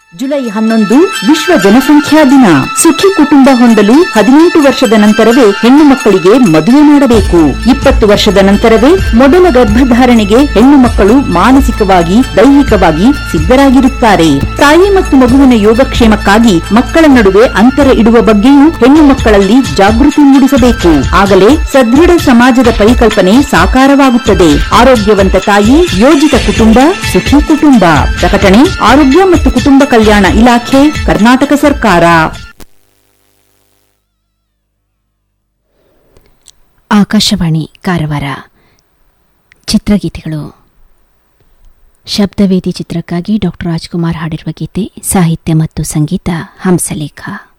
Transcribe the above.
July ಹನ್ನೊಂದು ವಿಶ್ವ ಜನಸಂಖ್ಯಾ ದಿನ ಸುಖಿ ಕುಟುಂಬ ಹೊಂದಲು ಹದಿನೆಂಟು ವರ್ಷದ ನಂತರವೇ ಹೆಣ್ಣು ಮಕ್ಕಳಿಗೆ ಮದುವೆ ಮಾಡಬೇಕು ಇಪ್ಪತ್ತು ವರ್ಷದ ನಂತರವೇ ಮೊದಲ ಗರ್ಭಧಾರಣೆಗೆ ಹೆಣ್ಣು ಮಕ್ಕಳು ಮಾನಸಿಕವಾಗಿ ದೈಹಿಕವಾಗಿ ಸಿದ್ಧರಾಗಿರುತ್ತಾರೆ ತಾಯಿ ಮತ್ತು ಮಗುವಿನ ಯೋಗಕ್ಷೇಮಕ್ಕಾಗಿ ಮಕ್ಕಳ ನಡುವೆ ಅಂತರ ಇಡುವ ಬಗ್ಗೆಯೂ ಹೆಣ್ಣು ಮಕ್ಕಳಲ್ಲಿ ಜಾಗೃತಿ ಮೂಡಿಸಬೇಕು ಆಗಲೇ ಸದೃಢ ಸಮಾಜದ ಪರಿಕಲ್ಪನೆ ಸಾಕಾರವಾಗುತ್ತದೆ ಆರೋಗ್ಯವಂತ ತಾಯಿ ಯೋಜಿತ ಕುಟುಂಬ ಸುಖಿ ಕುಟುಂಬ ಪ್ರಕಟಣೆ ಆರೋಗ್ಯ ಮತ್ತು ಕುಟುಂಬ ಕಲ್ಯಾಣ ಇಲಾಖೆ ಕರ್ನಾಟಕ ಸರ್ಕಾರ ಆಕಾಶವಾಣಿ ಕಾರವಾರ ಚಿತ್ರಗೀತೆಗಳು ಶಬ್ದವೇದಿ ಚಿತ್ರಕ್ಕಾಗಿ ಡಾಕ್ಟರ್ ರಾಜ್ಕುಮಾರ್ ಹಾಡಿರುವ ಗೀತೆ ಸಾಹಿತ್ಯ ಮತ್ತು ಸಂಗೀತ ಹಂಸಲೇಖ